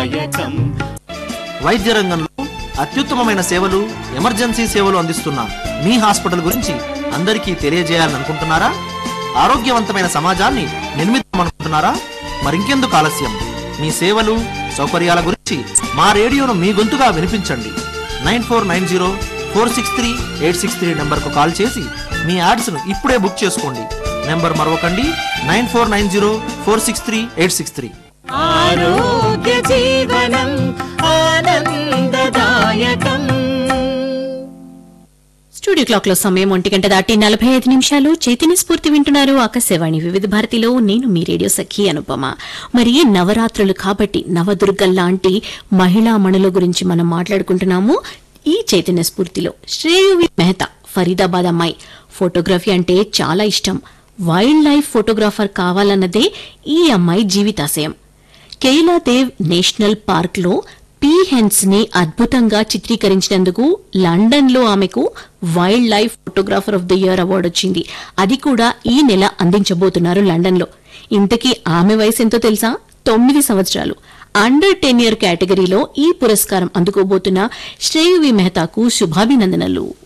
ఆనందదాయకం వైద్య రంగంలో అత్యుత్తమమైన సేవలు ఎమర్జెన్సీ సేవలు అందిస్తున్న మీ హాస్పిటల్ గురించి అందరికీ తెలియజేయాలని అనుకుంటున్నారా ఆరోగ్యవంతమైన సమాజాన్ని నిర్మిద్దామనుకుంటున్నారా మరింకెందుకు ఆలస్యం మీ సేవలు సౌకర్యాల గురించి మా రేడియోను మీ గొంతుగా వినిపించండి nine four nine zero four six three eight six three నెంబర్కు కాల్ చేసి మీ యాడ్స్ను ఇప్పుడే బుక్ చేసుకోండి నెంబర్ మరొకండి nine four nine zero four six three eight six three ఆరోగ్య జీవనం ఆనందదాయకం స్టూడియో క్లాక్ లో సమయం ఒంటి గంట దాటి నలభై ఐదు నిమిషాలు చైతన్య స్ఫూర్తి వింటున్నారు ఆకాశవాణి వివిధ భారతిలో నేను మీ రేడియో సఖి అనుపమ మరి నవరాత్రులు కాబట్టి నవదుర్గల్లాంటి మహిళా మణుల గురించి మనం మాట్లాడుకుంటున్నాము ఈ చైతన్య స్ఫూర్తిలో శ్రేయువి మెహతా ఫరీదాబాద్ అమ్మాయి ఫోటోగ్రఫీ అంటే చాలా ఇష్టం వైల్డ్ లైఫ్ ఫోటోగ్రాఫర్ కావాలన్నదే ఈ అమ్మాయి జీవితాశయం కేలాదేవ్ నేషనల్ పార్క్ లో పీహెన్స్ ని అద్భుతంగా చిత్రీకరించినందుకు లండన్ లో ఆమెకు wildlife photographer of the year award వచ్చింది అది కూడా ఈ నెల అందించబోతున్నారు లండన్ లో ఇంతకీ ఆమె వయసు ఎంతో తెలుసా తొమ్మిది సంవత్సరాలు అండర్ టెన్ ఇయర్ కేటగిరీలో ఈ పురస్కారం అందుకోబోతున్న శ్రేయువి మెహతాకు శుభాభినందనలు